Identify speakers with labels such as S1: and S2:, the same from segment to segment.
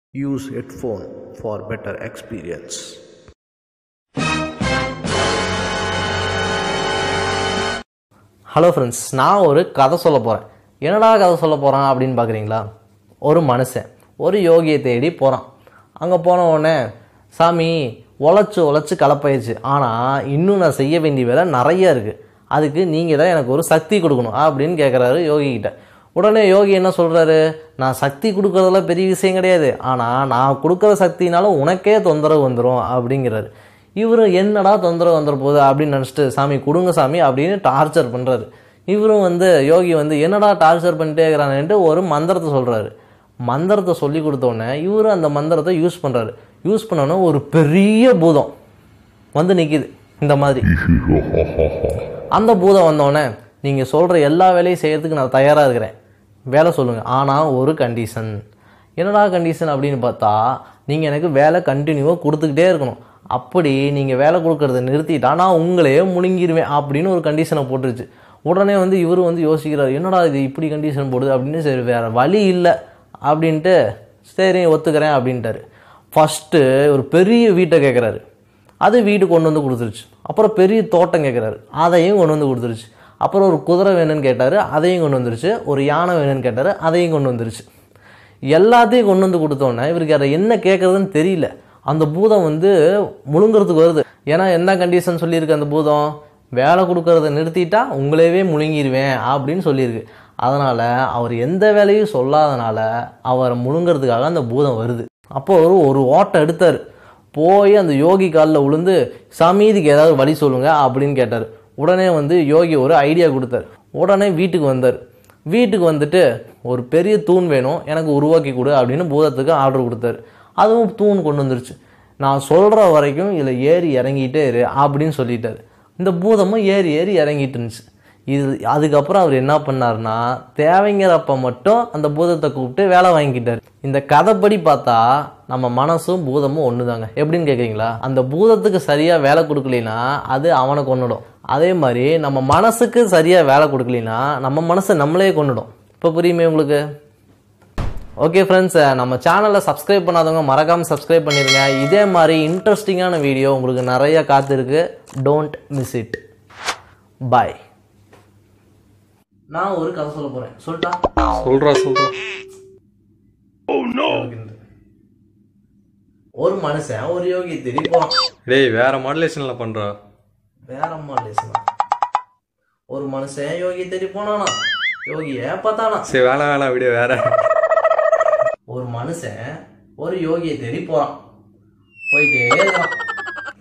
S1: Use headphone for better experience.
S2: Hello friends நான் ஒரு கதை சொல்ல போகிறேன் என்னடா கதை சொல்ல போகிறான் அப்படின்னு பார்க்குறீங்களா ஒரு மனுஷன் ஒரு யோகியை தேடி போகிறான் அங்கே போன உடனே சாமி உழைச்சி உழைச்சி கலப்பாயிடுச்சு ஆனால் இன்னும் நான் செய்ய வேண்டிய வேலை நிறைய இருக்குது அதுக்கு நீங்கள் தான் எனக்கு ஒரு சக்தி கொடுக்கணும் அப்படின்னு கேட்குறாரு யோகி கிட்ட உடனே யோகி என்ன சொல்கிறாரு நான் சக்தி கொடுக்கறதெல்லாம் பெரிய விஷயம் கிடையாது ஆனால் நான் கொடுக்குற சக்தினால உனக்கே தொந்தரவு வந்துடும் அப்படிங்கிறாரு இவர் என்னடா தொந்தரவு வந்துட போகுது அப்படின்னு நினச்சிட்டு சாமி கொடுங்க சாமி அப்படின்னு டார்ச்சர் பண்ணுறாரு இவரும் வந்து யோகி வந்து என்னடா டார்ச்சர் பண்ணிட்டே இருக்கிறானேன்ட்டு ஒரு மந்திரத்தை சொல்கிறாரு மந்திரத்தை சொல்லி கொடுத்தோடனே இவரும் அந்த மந்திரத்தை யூஸ் பண்ணுறாரு யூஸ் பண்ணோன்னே ஒரு பெரிய பூதம் வந்து நிற்கிது இந்த மாதிரி அந்த பூதம் வந்தோடனே நீங்கள் சொல்கிற எல்லா வேலையும் செய்யறதுக்கு நான் தயாராக இருக்கிறேன் வேலை சொல்லுங்கள் ஆனால் ஒரு கண்டிஷன் என்னடா கண்டிஷன் அப்படின்னு பார்த்தா நீங்கள் எனக்கு வேலை கண்டினியூவாக கொடுத்துக்கிட்டே இருக்கணும் அப்படி நீங்கள் வேலை கொடுக்கறத நிறுத்திட்டா நான் உங்களையே முழுங்கிடுவேன் அப்படின்னு ஒரு கண்டிஷனை போட்டுருச்சு உடனே வந்து இவர் வந்து யோசிக்கிறார் என்னடா இது இப்படி கண்டிஷன் போடுது அப்படின்னு சரி வேறு வழி இல்லை அப்படின்ட்டு சரி ஒத்துக்கிறேன் அப்படின்ட்டாரு ஃபஸ்ட்டு ஒரு பெரிய வீட்டை கேட்குறாரு அது வீடு கொண்டு வந்து கொடுத்துருச்சு அப்புறம் பெரிய தோட்டம் கேட்குறாரு அதையும் கொண்டு வந்து கொடுத்துருச்சு அப்புறம் ஒரு குதிரை வேணும்னு கேட்டார் அதையும் கொண்டு வந்துருச்சு ஒரு யானை வேணும்னு கேட்டார் அதையும் கொண்டு வந்துருச்சு எல்லாத்தையும் கொண்டு வந்து கொடுத்தோன்னே இவருக்கு அதை என்ன கேட்குறதுன்னு தெரியல அந்த பூதம் வந்து முழுங்குறதுக்கு வருது ஏன்னா என்ன கண்டிஷன் சொல்லியிருக்கு அந்த பூதம் வேலை கொடுக்கறத நிறுத்திட்டா உங்களையவே முழுங்கிடுவேன் அப்படின்னு சொல்லியிருக்கு அதனால் அவர் எந்த வேலையும் சொல்லாதனால அவரை முழுங்கிறதுக்காக அந்த பூதம் வருது அப்போ அவர் ஒரு ஓட்டை எடுத்தார் போய் அந்த யோகி காலில் விழுந்து சாமி இதுக்கு ஏதாவது வழி சொல்லுங்க அப்படின்னு கேட்டார் உடனே வந்து யோகி ஒரு ஐடியா கொடுத்தார் உடனே வீட்டுக்கு வந்தார் வீட்டுக்கு வந்துட்டு ஒரு பெரிய தூண் வேணும் எனக்கு உருவாக்கி கொடு அப்படின்னு பூதத்துக்கு ஆர்டர் கொடுத்தாரு அதுவும் தூண் கொண்டு வந்துருச்சு நான் சொல்கிற வரைக்கும் இதில் ஏறி இறங்கிட்டே இரு அப்படின்னு சொல்லிட்டாரு இந்த பூதமும் ஏறி ஏறி இறங்கிட்டு இருந்துச்சு இது அதுக்கப்புறம் அவர் என்ன பண்ணாருன்னா தேவைங்கிறப்ப மட்டும் அந்த பூதத்தை கூப்பிட்டு வேலை வாங்கிக்கிட்டாரு இந்த கதைப்படி பார்த்தா நம்ம மனசும் பூதமும் ஒன்று தாங்க எப்படின்னு கேட்குறீங்களா அந்த பூதத்துக்கு சரியாக வேலை கொடுக்கலைன்னா அது அவனை கொண்டுடும் அதே மாதிரி நம்ம மனசுக்கு சரியாக வேலை கொடுக்கலைன்னா நம்ம மனசை நம்மளே கொண்டுடும் இப்போ புரியுமே உங்களுக்கு ஓகே ஃப்ரெண்ட்ஸ் நம்ம சேனலை சப்ஸ்கிரைப் பண்ணாதவங்க மறக்காமல் சப்ஸ்கிரைப் பண்ணிடுங்க இதே மாதிரி இன்ட்ரெஸ்டிங்கான வீடியோ உங்களுக்கு நிறைய காத்திருக்கு டோன்ட் மிஸ் இட் பாய் நான் ஒரு கதை சொல்ல போகிறேன் சொல்லிட்டா
S3: சொல்றா சொல்றா
S2: ஒரு மனுஷன் ஒரு யோகி தேடி போகிறான்
S3: டேய் வேற மாடுலேஷன்ல பண்றா
S2: வேற மாடலேஷனா ஒரு மனுஷன் யோகி தேடி போனானா யோகிய பார்த்தானா
S3: சரி வேலை வேலை விடு வேற
S2: ஒரு மனுஷன் ஒரு யோகியை தேடி போறான் போயிட்டே இருக்கான்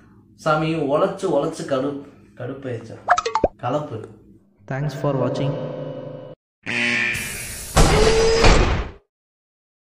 S2: சாமி உழைச்சு உழைச்சு கடு கடுப்பாயிடுச்சா கலப்பு தேங்க்ஸ் ஃபார் வாட்சிங்